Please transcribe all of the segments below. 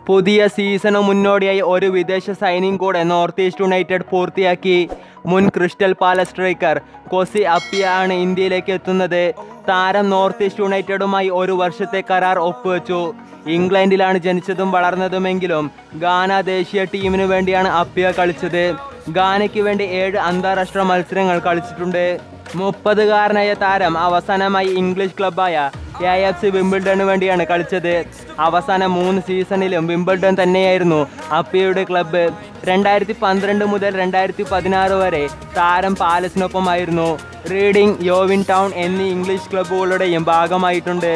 പുതിയ സീസണു മുന്നോടിയായി ഒരു വിദേശ സൈനിങ് കൂടെ നോർത്ത് ഈസ്റ്റ് യുണൈറ്റഡ് പൂർത്തിയാക്കി മുൻ Crystal Palace striker Kwesi Appiah ആണ് ഇന്ത്യയിലേക്ക് എത്തുന്നത് താരം നോർത്ത് ഈസ്റ്റ് യുണൈറ്റഡുമായി ഒരു വർഷത്തെ കരാർ ഒപ്പുവെച്ചു ഇംഗ്ലണ്ടിലാണ് ജനിച്ചതും വളർന്നതുമെങ്കിലും ഗാന ദേശീയ ടീമിനു വേണ്ടിയാണ് അപ്പിയ കളിച്ചത് ഗാനയ്ക്ക് വേണ്ടി ഏഴ് അന്താരാഷ്ട്ര മത്സരങ്ങൾ കളിച്ചിട്ടുണ്ട് മുപ്പതുകാരനായ താരം അവസാനമായി ഇംഗ്ലീഷ് ക്ലബായ എ എഫ് സി വിംബിൾഡണിന് വേണ്ടിയാണ് കളിച്ചത് അവസാന മൂന്ന് സീസണിലും വിംബിൾഡൺ തന്നെയായിരുന്നു അപ്പിയുടെ ക്ലബ്ബ് രണ്ടായിരത്തി പന്ത്രണ്ട് മുതൽ രണ്ടായിരത്തി പതിനാറ് വരെ താരം പാലസിനൊപ്പമായിരുന്നു റീഡിംഗ് യോവിൻ ടൗൺ എന്നീ ഇംഗ്ലീഷ് ക്ലബ്ബുകളുടെയും ഭാഗമായിട്ടുണ്ട്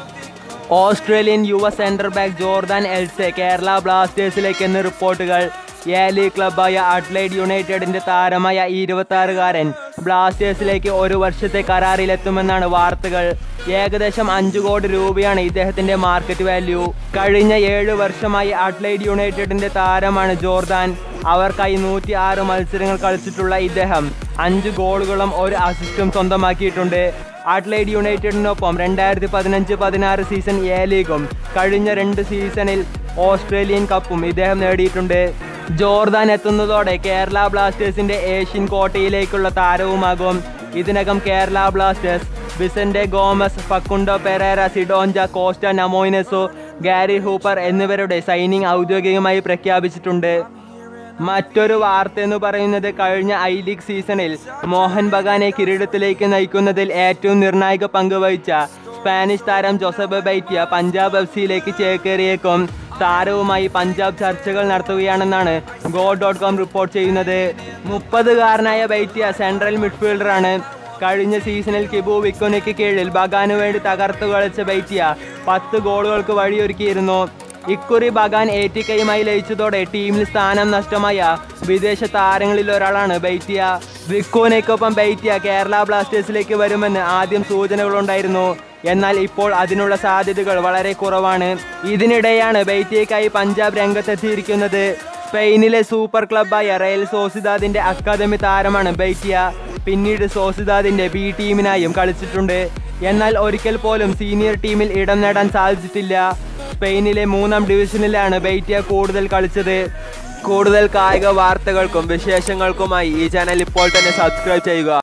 ഓസ്ട്രേലിയൻ യുവ centre back Jordan Elsey Kerala ബ്ലാസ്റ്റേഴ്സിലേക്ക് എന്ന് റിപ്പോർട്ടുകൾ എ ലീഗ് ക്ലബായ അഡ്ലൈഡ് യുണൈറ്റഡിന്റെ താരമായ ഈ ഇരുപത്തി ബ്ലാസ്റ്റേഴ്സിലേക്ക് ഒരു വർഷത്തെ കരാറിലെത്തുമെന്നാണ് വാർത്തകൾ ഏകദേശം അഞ്ചു കോടി രൂപയാണ് ഇദ്ദേഹത്തിന്റെ മാർക്കറ്റ് വാല്യൂ കഴിഞ്ഞ ഏഴ് വർഷമായി അഡ്ലൈഡ് യുണൈറ്റഡിന്റെ താരമാണ് ജോർദാൻ അവർക്കായി നൂറ്റി ആറ് മത്സരങ്ങൾ കളിച്ചിട്ടുള്ള ഇദ്ദേഹം അഞ്ച് ഗോളുകളും ഒരു അസിസ്റ്റും സ്വന്തമാക്കിയിട്ടുണ്ട് അഡ്ലൈഡ് യുണൈറ്റഡിനൊപ്പം രണ്ടായിരത്തി പതിനഞ്ച് പതിനാറ് സീസൺ എ ലീഗും കഴിഞ്ഞ രണ്ട് സീസണിൽ ഓസ്ട്രേലിയൻ കപ്പും ഇദ്ദേഹം നേടിയിട്ടുണ്ട് ജോർദാൻ എത്തുന്നതോടെ കേരള ബ്ലാസ്റ്റേഴ്സിന്റെ ഏഷ്യൻ കോട്ടയിലേക്കുള്ള താരവുമാകും ഇതിനകം Kerala Blasters Vicente Gomez Facundo Pereyra Cidoncha Costa Nhamoinesu Gary Hooper എന്നിവരുടെ സൈനിങ് ഔദ്യോഗികമായി പ്രഖ്യാപിച്ചിട്ടുണ്ട് മറ്റൊരു വാർത്ത എന്ന് പറയുന്നത് കഴിഞ്ഞ ഐ ലീഗ് സീസണിൽ മോഹൻ ബഗാനെ കിരീടത്തിലേക്ക് നയിക്കുന്നതിൽ ഏറ്റവും നിർണായക പങ്ക് വഹിച്ച സ്പാനിഷ് താരം ജോസഫ് ബൈറ്റിയ പഞ്ചാബ് എഫ് സിയിലേക്ക് ചേക്കേറിയേക്കും താരവുമായി പഞ്ചാബ് ചർച്ചകൾ നടത്തുകയാണെന്നാണ് ഗോ ഡോട്ട് കോം റിപ്പോർട്ട് ചെയ്യുന്നത് മുപ്പതുകാരനായ ബൈറ്റിയ സെൻട്രൽ മിഡ്ഫീൽഡറാണ് കഴിഞ്ഞ സീസണിൽ കിബു വിക്കുനയ്ക്ക് കീഴിൽ ബഗാനു വേണ്ടി തകർത്തു കളിച്ച ബൈറ്റിയ പത്ത് ഗോളുകൾക്ക് വഴിയൊരുക്കിയിരുന്നു ഇക്കുറി ബഗാൻ ഏറ്റിക്കയുമായി ലയിച്ചതോടെ ടീമിൽ സ്ഥാനം നഷ്ടമായ വിദേശ താരങ്ങളിൽ ഒരാളാണ് ബൈറ്റിയ വിക്കോനയ്ക്കൊപ്പം ബൈറ്റിയ കേരള ബ്ലാസ്റ്റേഴ്സിലേക്ക് വരുമെന്ന് ആദ്യം സൂചനകളുണ്ടായിരുന്നു എന്നാൽ ഇപ്പോൾ അതിനുള്ള സാധ്യതകൾ വളരെ കുറവാണ് ഇതിനിടെയാണ് ബൈറ്റിയക്കായി പഞ്ചാബ് രംഗത്തെത്തിയിരിക്കുന്നത് സ്പെയിനിലെ സൂപ്പർ ക്ലബായ റയൽ സോസിദാദിന്റെ അക്കാദമി താരമാണ് ബൈറ്റിയ പിന്നീട് സോസിദാദിന്റെ ബി ടീമിനായും കളിച്ചിട്ടുണ്ട് എന്നാൽ ഒരിക്കൽ പോലും സീനിയർ ടീമിൽ ഇടം നേടാൻ സാധിച്ചിട്ടില്ല സ്പെയിനിലെ മൂന്നാം ഡിവിഷനിലാണ് ബൈറ്റിയ കൂടുതൽ കളിച്ചത് കൂടുതൽ കായിക വാർത്തകൾക്കും വിശേഷങ്ങൾക്കുമായി ഈ ചാനൽ ഇപ്പോൾ തന്നെ സബ്സ്ക്രൈബ് ചെയ്യുക